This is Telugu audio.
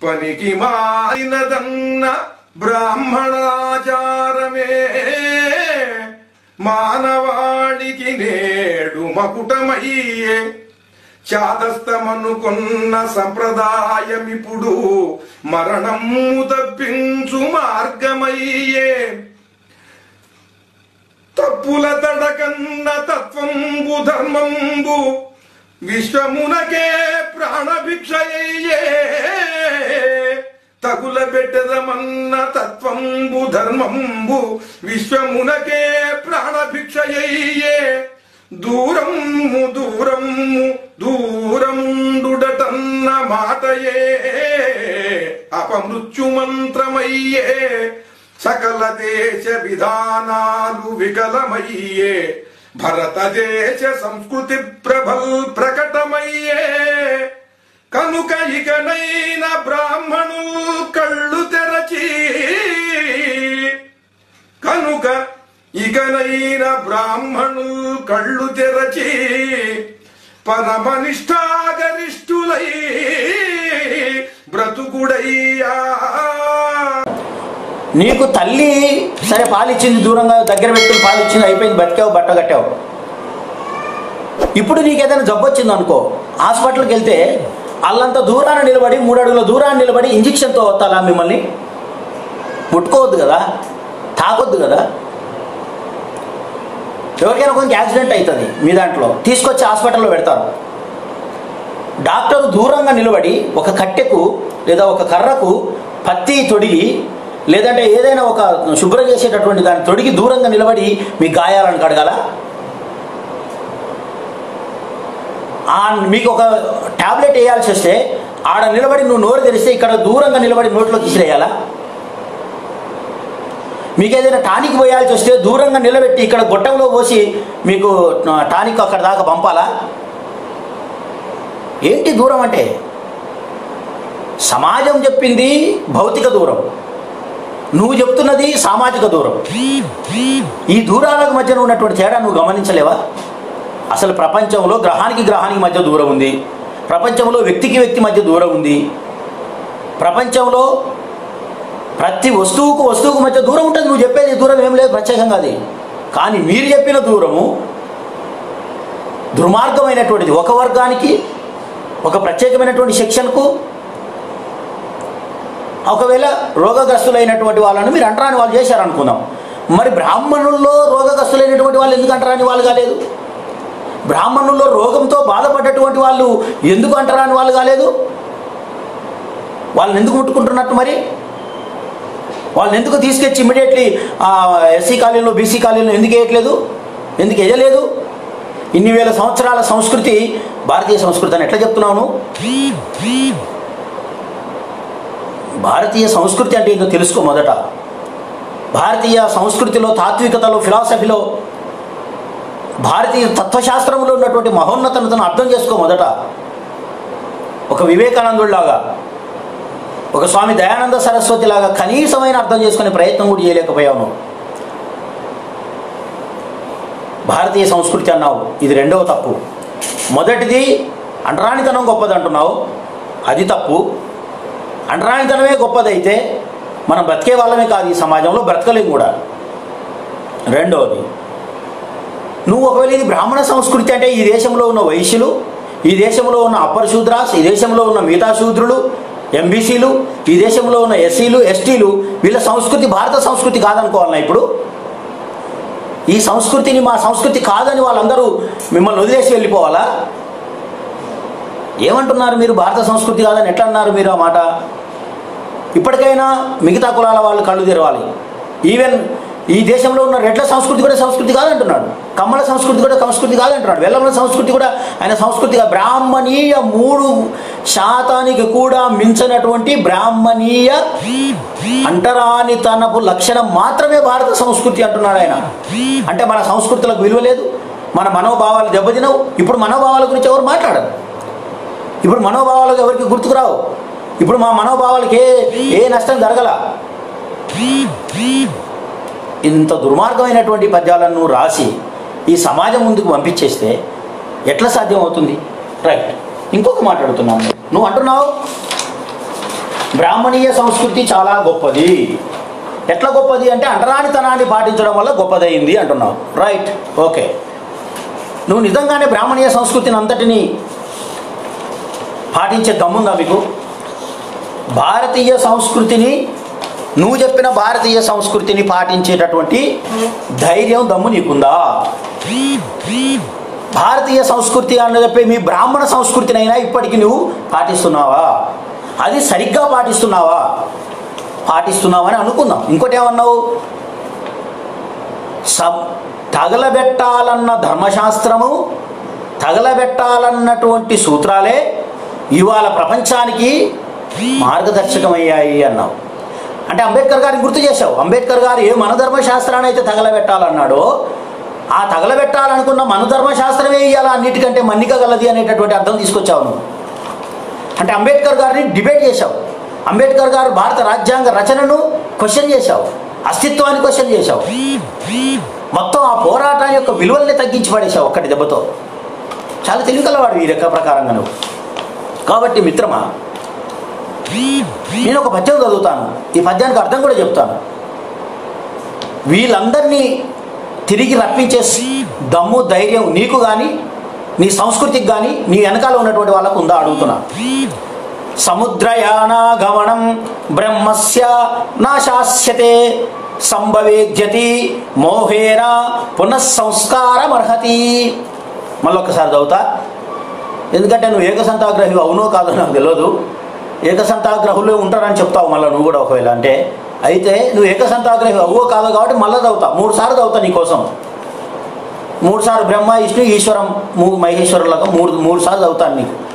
పనికి మారినదన్న బ్రాహ్మణాచారమే మానవాళికి నేడు మకుటమయ్యే చాదస్తమనుకున్న సంప్రదాయమిప్పుడు మరణము తప్పించు మార్గమయ్యే తప్పుల తడకన్న తత్వంబు ధర్మంబు విశ్వమునకే ప్రాణభిక్షయ్యే తగుల పెట్టదమన్న తత్వంబు ధర్మంబు విశ్వమునకే ప్రాణభిక్షయ్యే దూరము దూరము దూరముండుడటన్న మాటయే అపమృత్యు మంత్రమయ్యే సకల దేశ విధానాలు వికలమయ్యే భరతదేశ సంస్కృతి ప్రభల్ ప్రకటమయ్యే కనుక ఇకనైన బ్రాహ్మణులు కళ్ళు తెరచి కనుక ఇకనైన బ్రాహ్మణులు కళ్ళు తెరచి పరమనిష్టాగరిష్ఠులై బ్రతుకుడయ్యా నీకు తల్లి సరే పాలిచ్చింది దూరంగా దగ్గర వ్యక్తులు పాలిచ్చింది అయిపోయింది బతికావు బట్ట కట్టావు ఇప్పుడు నీకు ఏదైనా జబ్బు వచ్చింది అనుకో హాస్పిటల్కి వెళ్తే అల్లంత దూరాన్ని నిలబడి మూడు అడుగుల దూరాన్ని నిలబడి ఇంజక్షన్తో వస్తాలా మిమ్మల్ని ముట్టుకోవద్దు కదా తాకొద్దు కదా ఎవరికైనా కొంచెం యాక్సిడెంట్ అవుతుంది మీ దాంట్లో తీసుకొచ్చి హాస్పిటల్లో పెడతారు డాక్టర్ దూరంగా నిలబడి ఒక కట్టెకు లేదా ఒక కర్రకు పత్తి తొడిగి లేదంటే ఏదైనా ఒక శుభ్రం చేసేటటువంటి దాన్ని తొడిగి దూరంగా నిలబడి మీ గాయాలను కడగాల ఆ మీకు ఒక టాబ్లెట్ వేయాల్సి వస్తే ఆడ నిలబడి నువ్వు నోరు తెరిస్తే ఇక్కడ దూరంగా నిలబడి నోట్లో తీసిరేయాలా మీకు ఏదైనా టానిక్ పోయాల్సి వస్తే దూరంగా నిలబెట్టి ఇక్కడ గొట్టంలో పోసి మీకు టానిక్ అక్కడ దాకా పంపాలా ఏంటి దూరం అంటే సమాజం చెప్పింది భౌతిక దూరం నువ్వు చెప్తున్నది సామాజిక దూరం ఈ దూరాలకు మధ్యన ఉన్నటువంటి తేడా నువ్వు గమనించలేవా అసలు ప్రపంచంలో గ్రహానికి గ్రహానికి మధ్య దూరం ఉంది ప్రపంచంలో వ్యక్తికి వ్యక్తి మధ్య దూరం ఉంది ప్రపంచంలో ప్రతి వస్తువుకు వస్తువుకు మధ్య దూరం ఉంటుంది నువ్వు చెప్పేది దూరం ఏం లేదు ప్రత్యేకంగా అది కానీ మీరు చెప్పిన దూరము దుర్మార్గమైనటువంటిది ఒక వర్గానికి ఒక ప్రత్యేకమైనటువంటి సెక్షన్కు ఒకవేళ రోగగ్రస్తులైనటువంటి వాళ్ళని మీరు అంటరాని వాళ్ళు చేశారనుకుందాం మరి బ్రాహ్మణుల్లో రోగగ్రస్తులైనటువంటి వాళ్ళు ఎందుకు అంటరాని వాళ్ళు కాలేదు బ్రాహ్మణుల్లో రోగంతో బాధపడ్డటువంటి వాళ్ళు ఎందుకు అంటరాని వాళ్ళు కాలేదు వాళ్ళని ఎందుకు ముట్టుకుంటున్నట్టు మరి వాళ్ళని ఎందుకు తీసుకొచ్చి ఇమ్మీడియట్లీ ఎస్సీ కాలేజీలో బీసీ కాలేజీలో ఎందుకు వేయట్లేదు ఎందుకు వేయలేదు ఇన్ని వేల సంవత్సరాల సంస్కృతి భారతీయ సంస్కృతి అని ఎట్లా చెప్తున్నాను భారతీయ సంస్కృతి అంటే ఏంటో తెలుసుకో మొదట భారతీయ సంస్కృతిలో తాత్వికతలో ఫిలాసఫీలో భారతీయ తత్వశాస్త్రంలో ఉన్నటువంటి మహోన్నతను అర్థం చేసుకో మొదట ఒక వివేకానందుడిలాగా ఒక స్వామి దయానంద సరస్వతి లాగా కనీసమైన అర్థం చేసుకునే ప్రయత్నం కూడా చేయలేకపోయావు నువ్వు భారతీయ సంస్కృతి అన్నావు ఇది రెండవ తప్పు మొదటిది అంటరానితనం గొప్పది అంటున్నావు అది తప్పు అంటరానితనమే గొప్పదైతే మనం బ్రతికే వాళ్ళమే కాదు ఈ సమాజంలో బ్రతకలేము కూడా రెండవది నువ్వు ఒకవేళ ఇది బ్రాహ్మణ సంస్కృతి అంటే ఈ దేశంలో ఉన్న వైశ్యులు ఈ దేశంలో ఉన్న అప్పర్ శూద్రాస్ ఈ దేశంలో ఉన్న మిగతా శూద్రులు ఎంబీసీలు ఈ దేశంలో ఉన్న ఎస్సీలు ఎస్టీలు వీళ్ళ సంస్కృతి భారత సంస్కృతి కాదనుకోవాలన్నా ఇప్పుడు ఈ సంస్కృతిని మా సంస్కృతి కాదని వాళ్ళందరూ మిమ్మల్ని వదిలేసి వెళ్ళిపోవాలా ఏమంటున్నారు మీరు భారత సంస్కృతి కాదని ఎట్లా అన్నారు మీరు ఆ మాట ఇప్పటికైనా మిగతా కులాల వాళ్ళు కళ్ళు తెరవాలి ఈవెన్ ఈ దేశంలో ఉన్న రెడ్ల సంస్కృతి కూడా సంస్కృతి కాదంటున్నాడు కమ్మల సంస్కృతి కూడా సంస్కృతి కాదంటున్నాడు వెల్లముల సంస్కృతి కూడా ఆయన సంస్కృతిగా బ్రాహ్మణీయ మూడు శాతానికి కూడా మించినటువంటి బ్రాహ్మణీయ అంటరానితనపు లక్షణం మాత్రమే భారత సంస్కృతి అంటున్నాడు ఆయన అంటే మన సంస్కృతులకు విలువ లేదు మన మనోభావాలు దెబ్బతినవు ఇప్పుడు మనోభావాల గురించి ఎవరు మాట్లాడరు ఇప్పుడు మనోభావాలకు ఎవరికి గుర్తుకురావు ఇప్పుడు మా మనోభావాలకి ఏ ఏ నష్టం జరగల ఇంత దుర్మార్గమైనటువంటి పద్యాలను రాసి ఈ సమాజం ముందుకు పంపించేస్తే ఎట్లా సాధ్యం అవుతుంది రైట్ ఇంకొక మాట్లాడుతున్నాను నువ్వు అంటున్నావు బ్రాహ్మణీయ సంస్కృతి చాలా గొప్పది ఎట్లా గొప్పది అంటే అంటరానితనాన్ని పాటించడం వల్ల గొప్పదయింది అంటున్నావు రైట్ ఓకే నువ్వు నిజంగానే బ్రాహ్మణీయ సంస్కృతిని అంతటిని పాటించే దమ్ముందా మీకు భారతీయ సంస్కృతిని నువ్వు చెప్పిన భారతీయ సంస్కృతిని పాటించేటటువంటి ధైర్యం దమ్ము నీకుందా భారతీయ సంస్కృతి అని చెప్పి మీ బ్రాహ్మణ సంస్కృతినైనా ఇప్పటికీ నువ్వు పాటిస్తున్నావా అది సరిగ్గా పాటిస్తున్నావా పాటిస్తున్నావని అనుకుందాం ఇంకోటి ఏమన్నావు సబ్ తగలబెట్టాలన్న ధర్మశాస్త్రము తగలబెట్టాలన్నటువంటి సూత్రాలే ఇవాళ ప్రపంచానికి మార్గదర్శకమయ్యాయి అన్నావు అంటే అంబేద్కర్ గారిని గుర్తు చేశావు అంబేద్కర్ గారు ఏ మన ధర్మశాస్త్రాన్ని అయితే తగలబెట్టాలన్నాడో ఆ తగలబెట్టాలనుకున్న మన ధర్మశాస్త్రమే ఇవాళ అన్నిటికంటే మన్నిక గలది అనేటటువంటి అర్థం తీసుకొచ్చావు నువ్వు అంటే అంబేద్కర్ గారిని డిబేట్ చేశావు అంబేద్కర్ గారు భారత రాజ్యాంగ రచనను క్వశ్చన్ చేశావు అస్తిత్వాన్ని క్వశ్చన్ చేశావు మొత్తం ఆ పోరాటం యొక్క విలువల్ని తగ్గించి పడేశావు ఒక్కటి దెబ్బతో చాలా తెలివికలవాడు ఈ లెక్క ప్రకారంగా నువ్వు కాబట్టి మిత్రమా నేను ఒక పద్యం చదువుతాను ఈ పద్యానికి అర్థం కూడా చెప్తాను వీళ్ళందరినీ తిరిగి రప్పించే దమ్ము ధైర్యం నీకు కానీ నీ సంస్కృతికి కానీ నీ వెనకాల ఉన్నటువంటి వాళ్ళకు ఉందా అడుగుతున్నా సముద్రయానాగమనం బ్రహ్మస్య నాశాస్యతే సంభవేద్యతి మోహేన పునఃసంస్కారమర్హతి మళ్ళొక్కసారి చదువుతా ఎందుకంటే నువ్వు ఏకసంతాగ్రహి అవునో కాదో నాకు తెలియదు ఏకసంతాగ్రహులే ఉంటారని చెప్తావు మళ్ళీ నువ్వు కూడా ఒకవేళ అంటే అయితే నువ్వు ఏకసంతాగ్రహి అవ్వో కాదో కాబట్టి మళ్ళీ చదువుతా మూడు సార్లు చదువుతా నీకోసం మూడు సార్లు బ్రహ్మ విష్ణు ఈశ్వరం మూ మహేశ్వరులకు మూడు మూడు సార్లు చదువుతాను నీకు